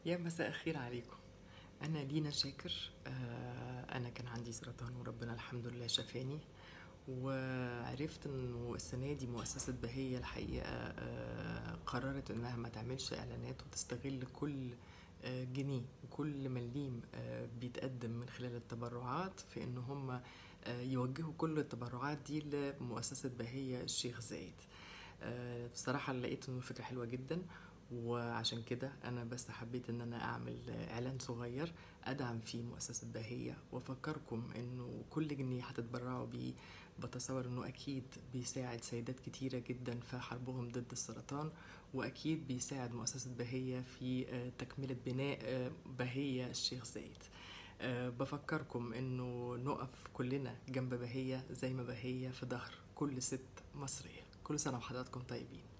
يا مساء الخير عليكم أنا دينا شاكر آه، أنا كان عندي سرطان وربنا الحمد لله شفاني وعرفت انه السنة دي مؤسسة بهية الحقيقة آه، قررت انها ما تعملش اعلانات وتستغل كل آه، جنيه وكل مليم آه، بيتقدم من خلال التبرعات في ان هم آه، يوجهوا كل التبرعات دي لمؤسسة بهية الشيخ زايد آه، بصراحة لقيت انه فكرة حلوة جدا وعشان كده انا بس حبيت ان انا اعمل اعلان صغير ادعم فيه مؤسسة بهية وافكركم انه كل جنيه هتتبرعوا بيه بتصور انه اكيد بيساعد سيدات كتيرة جدا في حربهم ضد السرطان واكيد بيساعد مؤسسة بهية في آه، تكملة بناء آه، بهية الشيخ زايد آه، بفكركم انه نقف كلنا جنب بهية زي ما بهية في ظهر كل ست مصرية كل سنة وحضراتكم طيبين